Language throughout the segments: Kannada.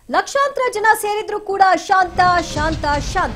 ಲಕ್ಷಾಂತರ ಜನ ಸೇರಿದ್ರು ಕೂಡ ಶಾಂತ ಶಾಂತ ಶಾಂತ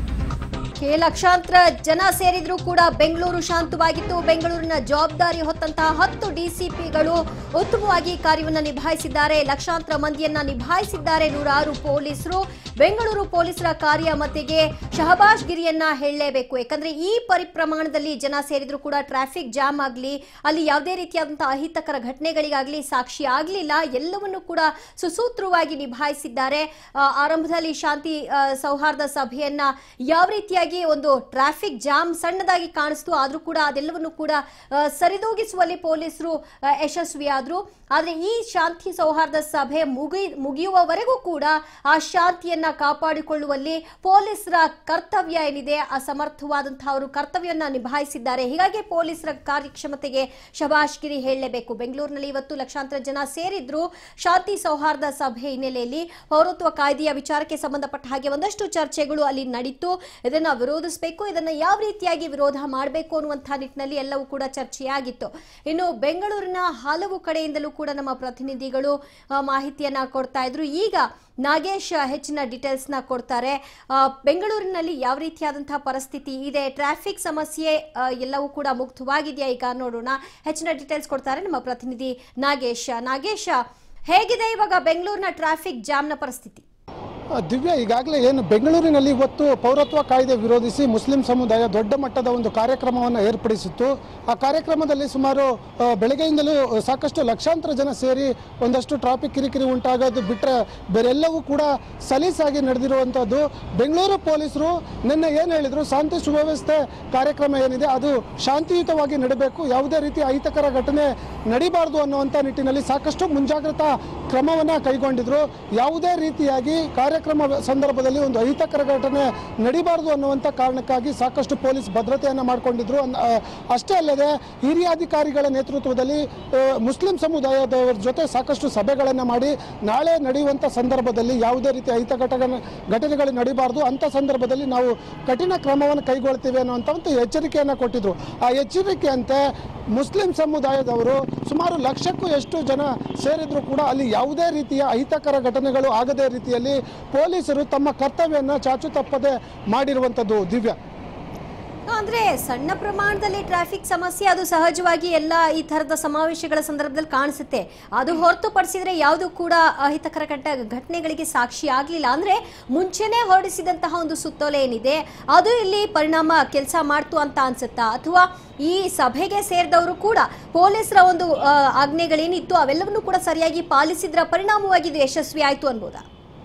ಕೆ ಲಕ್ಷಾಂತರ ಜನ ಸೇರಿದ್ರು ಕೂಡ ಬೆಂಗಳೂರು ಶಾಂತವಾಗಿತ್ತು ಬೆಂಗಳೂರಿನ ಜವಾಬ್ದಾರಿ ಹೊತ್ತಂತಹ ಹತ್ತು ಡಿಸಿಪಿಗಳು ಉತ್ತಮವಾಗಿ ಕಾರ್ಯವನ್ನು ನಿಭಾಯಿಸಿದ್ದಾರೆ ಲಕ್ಷಾಂತರ ಮಂದಿಯನ್ನ ನಿಭಾಯಿಸಿದ್ದಾರೆ ನೂರಾರು ಪೊಲೀಸರು ಬೆಂಗಳೂರು ಪೊಲೀಸರ ಕಾರ್ಯಮತಿಗೆ ಶಹಬಾಷ್ ಗಿರಿಯನ್ನ ಹೇಳಲೇಬೇಕು ಯಾಕಂದ್ರೆ ಈ ಪರಿಪ್ರಮಾಣದಲ್ಲಿ ಜನ ಸೇರಿದ್ರು ಕೂಡ ಟ್ರಾಫಿಕ್ ಜಾಮ್ ಆಗಲಿ ಅಲ್ಲಿ ಯಾವುದೇ ರೀತಿಯಾದಂತಹ ಅಹಿತಕರ ಘಟನೆಗಳಿಗಾಗಲಿ ಸಾಕ್ಷಿ ಆಗಲಿಲ್ಲ ಎಲ್ಲವನ್ನು ಕೂಡ ಸುಸೂತ್ರವಾಗಿ ನಿಭಾಯಿಸಿದ್ದಾರೆ ಆ, ಆರಂಭದಲ್ಲಿ ಶಾಂತಿ ಆ, ಸೌಹಾರ್ದ ಸಭೆಯನ್ನ ಯಾವ ರೀತಿಯಾಗಿ ಒಂದು ಟ್ರಾಫಿಕ್ ಜಾಮ್ ಸಣ್ಣದಾಗಿ ಕಾಣಿಸ್ತು ಆದ್ರೂ ಕೂಡ ಅದೆಲ್ಲವನ್ನು ಕೂಡ ಆ, ಸರಿದೂಗಿಸುವಲ್ಲಿ ಪೊಲೀಸರು ಆ, ಯಶಸ್ವಿಯಾದ್ರು ಆದ್ರೆ ಈ ಶಾಂತಿ ಸೌಹಾರ್ದ ಸಭೆ ಮುಗಿ ಮುಗಿಯುವವರೆಗೂ ಕೂಡ ಆ ಶಾಂತಿಯನ್ನ ಕಾಪಾಡಿಕೊಳ್ಳುವಲ್ಲಿ ಪೊಲೀಸರ ಕರ್ತವ್ಯ ಏನಿದೆ ಅಸಮರ್ಥವಾದಂತಹ ಅವರು ಕರ್ತವ್ಯವನ್ನ ನಿಭಾಯಿಸಿದ್ದಾರೆ ಹೀಗಾಗಿ ಪೊಲೀಸರ ಕಾರ್ಯಕ್ಷಮತೆಗೆ ಶಬಾಷ್ ಗಿರಿ ಹೇಳಲೇಬೇಕು ಬೆಂಗಳೂರಿನಲ್ಲಿ ಇವತ್ತು ಲಕ್ಷಾಂತರ ಜನ ಸೇರಿದ್ರು ಶಾಂತಿ ಸೌಹಾರ್ದ ಸಭೆ ಹಿನ್ನೆಲೆಯಲ್ಲಿ ಪೌರತ್ವ ಕಾಯ್ದೆಯ ವಿಚಾರಕ್ಕೆ ಸಂಬಂಧಪಟ್ಟ ಹಾಗೆ ಒಂದಷ್ಟು ಚರ್ಚೆಗಳು ಅಲ್ಲಿ ನಡೀತು ಇದನ್ನ ವಿರೋಧಿಸಬೇಕು ಇದನ್ನ ಯಾವ ರೀತಿಯಾಗಿ ವಿರೋಧ ಮಾಡಬೇಕು ಅನ್ನುವಂತಹ ನಿಟ್ಟಿನಲ್ಲಿ ಎಲ್ಲವೂ ಕೂಡ ಚರ್ಚೆಯಾಗಿತ್ತು ಇನ್ನು ಬೆಂಗಳೂರಿನ ಹಲವು ಕಡೆಯಿಂದಲೂ ಕೂಡ ನಮ್ಮ ಪ್ರತಿನಿಧಿಗಳು ಆ, ಮಾಹಿತಿಯನ್ನ ಕೊಡ್ತಾ ಇದ್ರು ಈಗ ನಾಗೇಶ್ ಹೆಚ್ಚಿನ ಡೀಟೇಲ್ಸ್ ನ ಕೊಡ್ತಾರೆ ಆ, ಬೆಂಗಳೂರಿನಲ್ಲಿ ಯಾವ ರೀತಿಯಾದಂತಹ ಪರಿಸ್ಥಿತಿ ಇದೆ ಟ್ರಾಫಿಕ್ ಸಮಸ್ಯೆ ಆ, ಎಲ್ಲವೂ ಕೂಡ ಮುಕ್ತವಾಗಿದೆಯಾ ಈಗ ನೋಡೋಣ ಹೆಚ್ಚಿನ ಡೀಟೇಲ್ಸ್ ಕೊಡ್ತಾರೆ ನಮ್ಮ ಪ್ರತಿನಿಧಿ ನಾಗೇಶ್ ನಾಗೇಶ್ ಹೇಗಿದೆ ಇವಾಗ ಬೆಂಗಳೂರಿನ ಟ್ರಾಫಿಕ್ ಜಾಮ್ನ ಪರಿಸ್ಥಿತಿ ಆ, ದಿವ್ಯ ಈಗಾಗಲೇ ಏನು ಬೆಂಗಳೂರಿನಲ್ಲಿ ಇವತ್ತು ಪೌರತ್ವ ಕಾಯ್ದೆ ವಿರೋಧಿಸಿ ಮುಸ್ಲಿಂ ಸಮುದಾಯ ದೊಡ್ಡ ಮಟ್ಟದ ಒಂದು ಕಾರ್ಯಕ್ರಮವನ್ನು ಏರ್ಪಡಿಸಿತ್ತು ಆ ಕಾರ್ಯಕ್ರಮದಲ್ಲಿ ಸುಮಾರು ಆ, ಬೆಳಗ್ಗೆಯಿಂದಲೂ ಸಾಕಷ್ಟು ಲಕ್ಷಾಂತರ ಜನ ಸೇರಿ ಒಂದಷ್ಟು ಟ್ರಾಫಿಕ್ ಕಿರಿಕಿರಿ ಉಂಟಾಗೋದು ಬಿಟ್ಟರೆ ಬೇರೆಲ್ಲವೂ ಕೂಡ ಸಲೀಸಾಗಿ ನಡೆದಿರುವಂಥದ್ದು ಬೆಂಗಳೂರು ಪೊಲೀಸರು ನಿನ್ನೆ ಏನು ಹೇಳಿದರು ಶಾಂತಿ ಸುವ್ಯವಸ್ಥೆ ಕಾರ್ಯಕ್ರಮ ಏನಿದೆ ಅದು ಶಾಂತಿಯುತವಾಗಿ ನಡೀಬೇಕು ಯಾವುದೇ ರೀತಿ ಅಹಿತಕರ ಘಟನೆ ನಡಿಬಾರ್ದು ಅನ್ನುವಂಥ ನಿಟ್ಟಿನಲ್ಲಿ ಸಾಕಷ್ಟು ಮುಂಜಾಗ್ರತಾ ಕ್ರಮವನ್ನು ಕೈಗೊಂಡಿದ್ರು ಯಾವುದೇ ರೀತಿಯಾಗಿ ಕಾರ್ಯಕ್ರಮ ಸಂದರ್ಭದಲ್ಲಿ ಒಂದು ಅಹಿತಕರ ಘಟನೆ ನಡಿಬಾರ್ದು ಅನ್ನುವಂಥ ಕಾರಣಕ್ಕಾಗಿ ಸಾಕಷ್ಟು ಪೊಲೀಸ್ ಭದ್ರತೆಯನ್ನು ಮಾಡಿಕೊಂಡಿದ್ರು ಅನ್- ಆ, ಅಷ್ಟೇ ಅಲ್ಲದೆ ಹಿರಿಯ ಅಧಿಕಾರಿಗಳ ನೇತೃತ್ವದಲ್ಲಿ ಆ, ಮುಸ್ಲಿಂ ಸಮುದಾಯದವರ ಜೊತೆ ಸಾಕಷ್ಟು ಸಭೆಗಳನ್ನು ಮಾಡಿ ನಾಳೆ ನಡೆಯುವಂಥ ಸಂದರ್ಭದಲ್ಲಿ ಯಾವುದೇ ರೀತಿ ಅಹಿತ ಘಟನೆ ಘಟನೆಗಳು ನಡಿಬಾರ್ದು ಅಂಥ ಸಂದರ್ಭದಲ್ಲಿ ನಾವು ಕಠಿಣ ಕ್ರಮವನ್ನು ಕೈಗೊಳ್ತೀವಿ ಅನ್ನುವಂಥ ಒಂದು ಎಚ್ಚರಿಕೆಯನ್ನು ಕೊಟ್ಟಿದ್ರು ಆ ಎಚ್ಚರಿಕೆಯಂತೆ ಮುಸ್ಲಿಂ ಸಮುದಾಯದವರು ಸುಮಾರು ಲಕ್ಷಕ್ಕೂ ಎಷ್ಟು ಜನ ಸೇರಿದ್ರು ಕೂಡ ಅಲ್ಲಿ ಯಾವುದೇ ರೀತಿಯ ಅಹಿತಕರ ಘಟನೆಗಳು ಆಗದೇ ರೀತಿಯಲ್ಲಿ ಪೊಲೀಸರು ತಮ್ಮ ಕರ್ತವ್ಯವನ್ನು ಚಾಚು ತಪ್ಪದೆ ಮಾಡಿರುವಂಥದ್ದು ದಿವ್ಯ ಅಂದ್ರೆ ಸಣ್ಣ ಪ್ರಮಾಣದಲ್ಲಿ ಟ್ರಾಫಿಕ್ ಸಮಸ್ಯೆ ಅದು ಸಹಜವಾಗಿ ಎಲ್ಲ ಈ ತರದ ಸಮಾವೇಶಗಳ ಸಂದರ್ಭದಲ್ಲಿ ಕಾಣಿಸುತ್ತೆ ಅದು ಹೊರತುಪಡಿಸಿದ್ರೆ ಯಾವುದು ಕೂಡ ಅಹಿತಕರ ಘಟ ಘಟನೆಗಳಿಗೆ ಸಾಕ್ಷಿ ಆಗಲಿಲ್ಲ ಅಂದ್ರೆ ಮುಂಚೆನೆ ಹೊರಡಿಸಿದಂತಹ ಒಂದು ಸುತ್ತೋಲೆ ಏನಿದೆ ಅದು ಇಲ್ಲಿ ಪರಿಣಾಮ ಕೆಲಸ ಮಾಡ್ತು ಅಂತ ಅನ್ಸುತ್ತಾ ಅಥವಾ ಈ ಸಭೆಗೆ ಸೇರಿದವರು ಕೂಡ ಪೊಲೀಸರ ಒಂದು ಆ, ಆಜ್ಞೆಗಳೇನಿತ್ತು ಅವೆಲ್ಲವನ್ನೂ ಕೂಡ ಸರಿಯಾಗಿ ಪಾಲಿಸಿದ್ರ ಪರಿಣಾಮವಾಗಿ ಇದು ಯಶಸ್ವಿ ಆಯ್ತು ಅನ್ಬೋದಾ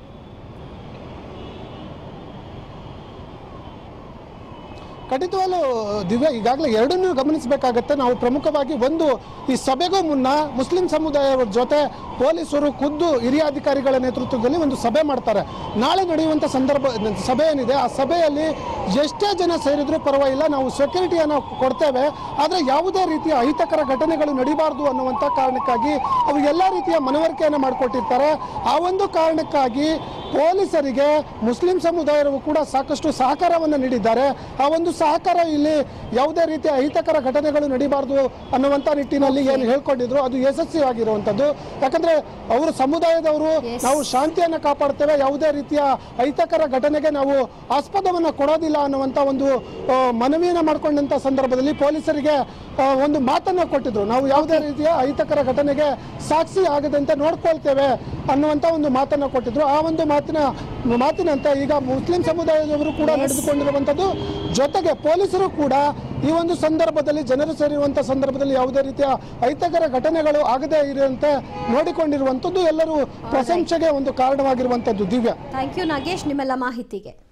ಖಂಡಿತವಾಗ್ಲೂ ದಿವ್ಯ ಈಗಾಗಲೇ ಎರಡನ್ನೂ ಗಮನಿಸಬೇಕಾಗತ್ತೆ ನಾವು ಪ್ರಮುಖವಾಗಿ ಒಂದು ಈ ಸಭೆಗೂ ಮುನ್ನ ಮುಸ್ಲಿಂ ಸಮುದಾಯದ ಜೊತೆ ಪೊಲೀಸರು ಖುದ್ದು ಹಿರಿಯ ಅಧಿಕಾರಿಗಳ ನೇತೃತ್ವದಲ್ಲಿ ಒಂದು ಸಭೆ ಮಾಡ್ತಾರೆ ನಾಳೆ ನಡೆಯುವಂಥ ಸಂದರ್ಭ ಸಭೆ ಏನಿದೆ ಆ ಸಭೆಯಲ್ಲಿ ಎಷ್ಟೇ ಜನ ಸೇರಿದ್ರೂ ಪರವಾಗಿಲ್ಲ ನಾವು ಸೆಕ್ಯೂರಿಟಿಯನ್ನು ಕೊಡ್ತೇವೆ ಆದರೆ ಯಾವುದೇ ರೀತಿಯ ಅಹಿತಕರ ಘಟನೆಗಳು ನಡಿಬಾರ್ದು ಅನ್ನುವಂಥ ಕಾರಣಕ್ಕಾಗಿ ಅವರು ಎಲ್ಲ ರೀತಿಯ ಮನವರಿಕೆಯನ್ನು ಮಾಡಿಕೊಟ್ಟಿರ್ತಾರೆ ಆ ಒಂದು ಕಾರಣಕ್ಕಾಗಿ ಪೊಲೀಸರಿಗೆ ಮುಸ್ಲಿಂ ಸಮುದಾಯರು ಕೂಡ ಸಾಕಷ್ಟು ಸಹಕಾರವನ್ನು ನೀಡಿದ್ದಾರೆ ಆ ಒಂದು ಸಹಕಾರ ಇಲ್ಲಿ ಯಾವುದೇ ರೀತಿಯ ಅಹಿತಕರ ಘಟನೆಗಳು ನಡಿಬಾರ್ದು ಅನ್ನುವಂಥ ನಿಟ್ಟಿನಲ್ಲಿ ಏನು ಹೇಳ್ಕೊಂಡಿದ್ರು ಅದು ಯಶಸ್ವಿಯಾಗಿರುವಂಥದ್ದು ಯಾಕಂದ್ರೆ ಅವರು ಸಮುದಾಯದವರು Yes. ನಾವು ಶಾಂತಿಯನ್ನು ಕಾಪಾಡ್ತೇವೆ ಯಾವುದೇ ರೀತಿಯ ಅಹಿತಕರ ಘಟನೆಗೆ ನಾವು ಆಸ್ಪದವನ್ನು ಕೊಡೋದಿಲ್ಲ ಅನ್ನುವಂಥ ಒಂದು ಆ, ಮನವಿಯನ್ನು ಮಾಡಿಕೊಂಡಂಥ ಸಂದರ್ಭದಲ್ಲಿ ಪೊಲೀಸರಿಗೆ ಆ, ಒಂದು ಮಾತನ್ನು ಕೊಟ್ಟಿದ್ರು ನಾವು ಯಾವುದೇ ರೀತಿಯ ಅಹಿತಕರ ಘಟನೆಗೆ ಸಾಕ್ಷಿ ಆಗದಂತೆ ನೋಡ್ಕೊಳ್ತೇವೆ ಅನ್ನುವಂಥ ಒಂದು ಮಾತನ್ನು ಕೊಟ್ಟಿದ್ರು ಆ ಒಂದು ಮಾತಿನ ಮಾತಿನಂತೆ ಈಗ ಮುಸ್ಲಿಂ ಸಮುದಾಯದವರು ಕೂಡ Yes. ನಡೆದುಕೊಂಡಿರುವಂಥದ್ದು ಜೊತೆಗೆ ಪೊಲೀಸರು ಕೂಡ ಈ ಒಂದು ಸಂದರ್ಭದಲ್ಲಿ ಜನರು ಸೇರಿರುವಂಥ ಸಂದರ್ಭದಲ್ಲಿ ಯಾವುದೇ ರೀತಿಯ ಅಹಿತಕರ ಘಟನೆಗಳು ಆಗದೇ ಇರುವಂತೆ ನೋಡಿಕೊಂಡಿರುವಂಥದ್ದು ಎಲ್ಲರೂ ಪ್ರಶಂಸೆಗೆ ಒಂದು ಕಾರಣವಾಗಿರುವಂಥದ್ದು ದಿವ್ಯ ಥ್ಯಾಂಕ್ ಯು ನಾಗೇಶ್ ನಿಮ್ಮೆಲ್ಲ ಮಾಹಿತಿಗೆ